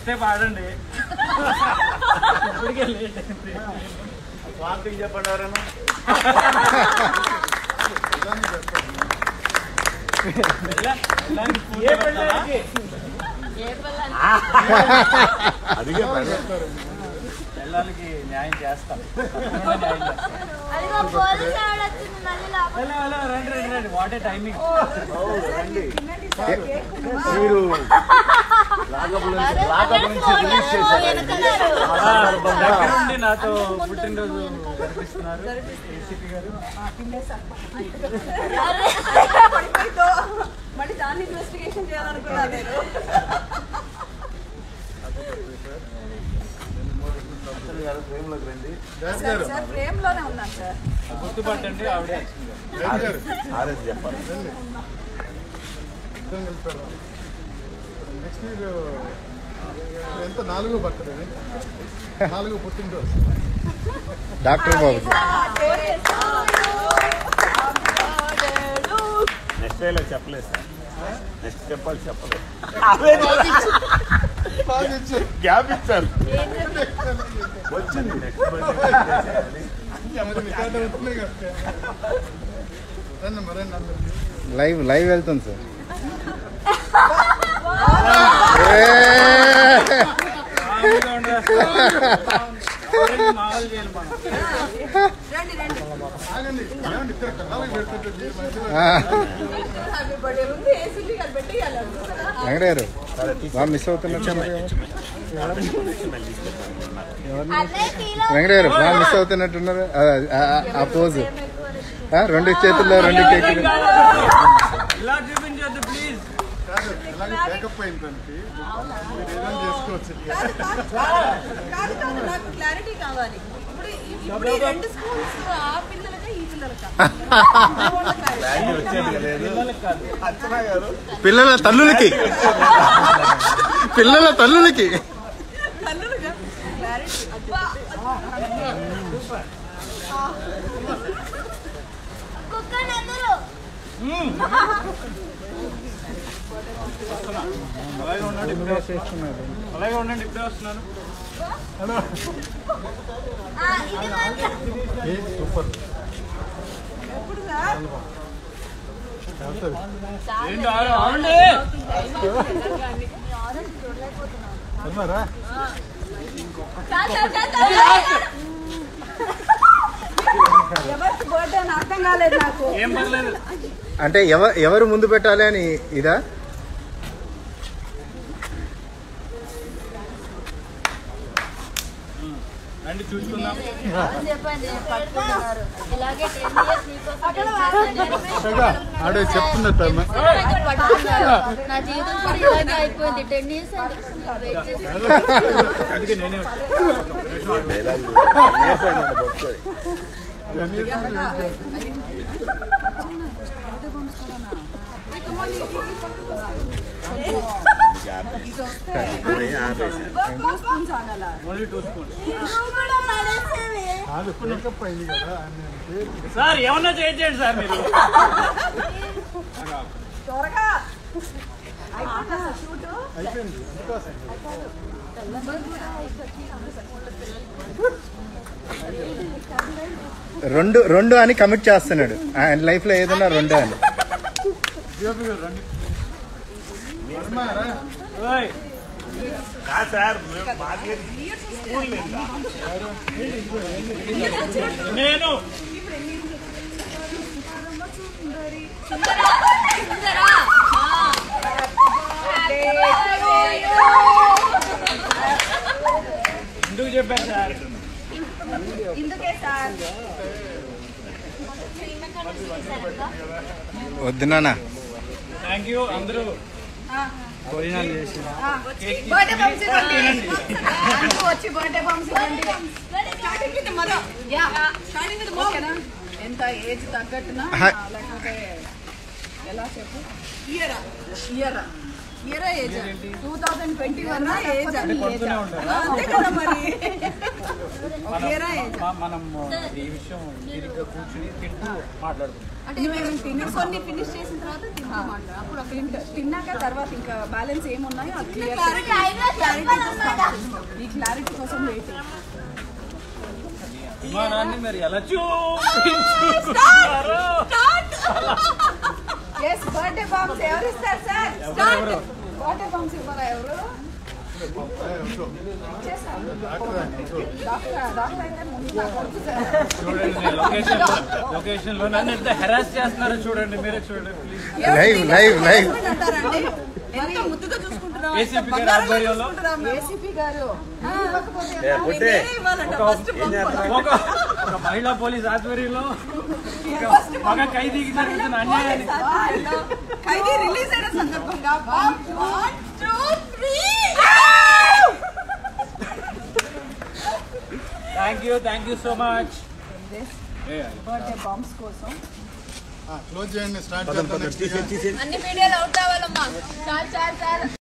Step ఆడండి ఇప్పటికే late అయింది స్వామికి చెప్పండి ఎవరైనా ఇలా- ఇలాంటి పూజ ఏ పెడతారా? పిల్లలకి? అదిగే పిల్లలకి న్యాయం చేస్తాం తప్పకుండా న్యాయం చేస్తాం అదిగో పోలీసు ఆవిడ వచ్చింది మళ్ళీ లోపల హలో హలో రండి రండి రండి వాట్ ఏ టైమింగ్ రండి మీరు లాకప్ నుంచి లాకప్ నుంచి రిలీజ్ చేశారు దగ్గర నుండి నాతో పుట్టినరోజు జరిపిస్తున్నారు ఏసీపీ గారు మళ్ళీ దాన్ని ఇన్వెస్టిగేషన్ చేయాలనుకున్నా నేను ఫ్రేమ్ లోకి రండి సార్ సార్ ఫ్రేమ్ లోనే ఉన్నాను సార్ గుర్తుపట్టండి ఆవిడే వచ్చింది ఆర్ఎస్ చెప్పాలి నెక్స్ట్ వీక్ ఎంత నాలుగో బర్త్డే నాలుగో పుట్టినరోజు డాక్టర్ బాబు నెక్స్ట్ డేలో చెప్పలేదు సార్ నెక్స్ట్ చెప్పాలి చెప్పలేదు గ్యాప్ ఇచ్చారు వచ్చింది నెక్స్ట్ రికార్డు అవుతున్నాయి కదా రండి మరే నన్ను లైవ్ లైవ్ వెళ్తుంది సార్ మామూలుగా ఉండదు ఎవరిని మామూలు చేయాలి మనం రండి రండి ఆగండి ఏమండి ఇక్కడ కళ్ళకి పెడుతుంటుంది మధ్యలో హ్యాపీ బర్త్డే ఉంది ఏసీపీ గారు పెట్టేయాలి వెంకటగారు బాగా మిస్ అవుతున్నట్టు అన్నయ్య టీలో వెంకటగారు బాగా మిస్ అవుతున్నట్టున్నారు ఆ, ఆ, ఆ పోజు ఆ, రెండు చేతుల్లో రెండు కేకులు ఇలా చూపించొద్దు ప్లీజ్ కాదు ఎలాగో బ్యాకప్ అయింది దానికి మీరు ఏదైనా చేసుకోవచ్చు కాదు కాదు నాకు క్లారిటీ కావాలి ఇప్పుడు ఈ- ఇప్పుడు ఈ రెండు స్కూల్స్ ఆ పిల్లలకా ఈ పిల్లలకా క్లారిటీ వచ్చేది లేదు అర్చన గారు పిల్లల తల్లులకి పిల్లల తల్లులకి తల్లులుగా క్లారిటీ అబ్బా కుక్క నందులు అలాగే ఉండండి ఇప్పుడే అలాగే ఉండండి ఇప్పుడే వస్తున్నాను ఆ, ఇది మాత్రం సూపర్ ఎప్పుడు సార్ ఏంటి ఆరు ఆవండి అన్నారా ఎవరికి బర్త్డే అని అర్థం కాలేదు నాకు ఏం పర్లేదు అంటే ఎవ ఎవరు ముందు పెట్టాలి అని ఇదా రండి చూసుకుందాం చెప్పండి పట్టుకుంటున్నారు ఇలాగే టెన్ ఇయర్స్ నీకోసం ఆడే చెప్తున్నట్టు అమ్మ పట్టుకున్నారు నా జీవితం కూడా ఇలాగే అయిపోయింది టెన్ ఇయర్స్ వెయిట్ చేసి అందుకే నేనే డైలాగ్ నేర్పండి బొచ్చుకొని ఓన్లీ టూ స్పూన్ కూడా పడేసేవి అది బ్రేకప్ అయింది కదా అని సార్ ఏమన్నా చేయండి సార్ మీరు త్వరగా అయిపోయిందా సార్ షూట్ అయిపోయింది అందుకోసం రెండు రెండు అని కమిట్ చేస్తున్నాడు ఆయన లైఫ్ లో ఏదన్నా రెండు అని ఓయ్ కాదు సార్ మాకే స్కూల్ లేదా నేను ఎందుకు చెప్పారు సార్ ఇందుకే సార్ వద్దు నాన్న థ్యాంక్ యూ అందరూ భోజనాలు చేసి బర్త్డే బంప్స్ ఇవ్వండి అందరూ వచ్చి బర్త్డే బంప్స్ ఇవ్వండి starting with mother yeah starting with ఓకేనా ఎంత ఏజ్ తగ్గట్టునా Hi. లేకపోతే ఎలా చెప్పు ఇయరా ఇయరా year age two thousand twenty one age కొడుతూనే ఉంటారు అంతే కదా మరి ఒక ఇయర్ ఏజ్ మా- మనం ఈ విషయం తీరిగ్గా కూర్చుని తింటూ మాట్లాడుకుంటాం అంటే మేము తిన్న కొన్ని ఫినిష్ చేసిన తర్వాత తింటాం అట్లా. అప్పుడు ఒక తింట- తిన్నాక తర్వాత ఇంకా బ్యాలెన్స్ ఏమున్నాయో అది క్లియర్ ఈ క్లారిటీ కోసం వెయిటింగ్ విమానాన్ని మీరు ఎలా చూపించుకుంటారో ఎస్ బర్త్డే బాంబ్స్ ఎవరు ఇస్తారు సార్ స్టార్ట్ బర్త్డే బాంబ్స్ ఇవ్వాలా ఎవరు ఇచ్చేసారు. డాక్టర్ డాక్టర్ అయితే ముందు నాకు వద్దు సార్. చూడండి లొకేషన్ లొకేషన్ లో నన్ను ఎంత హెరాస్ చేస్తున్నారో చూడండి మీరే చూడండి please live live live husband అంటారండి ఎంత ముద్దుగా చూసుకుంటున్నాం ACP గారి ఆధ్వర్యంలో? ఏసీపీ గారు ఇవ్వకపోతే ఏ, ఎలా? పుట్టే. నేనే ఇవ్వాలంట ఫస్ట్ పంపు. ఒక ఒక మహిళా పోలీస్ ఆధ్వర్యంలో ఒక మగ ఖైదీకి జరుగుతున్న అన్యాయాన్ని వాళ్ళు ఖైదీ రిలీజ్ అయిన సందర్భంగా one two three thank you thank you so much birthday bumps కోసం క్లోజ్ చేయండి స్టార్ట్ పదండి చేద్దాం పదండి నెక్స్ట్ తీసేయండి తీసేయండి అన్ని మీడియాలో అవుట్ అవ్వాలమ్మా చాలు చాలు చాలు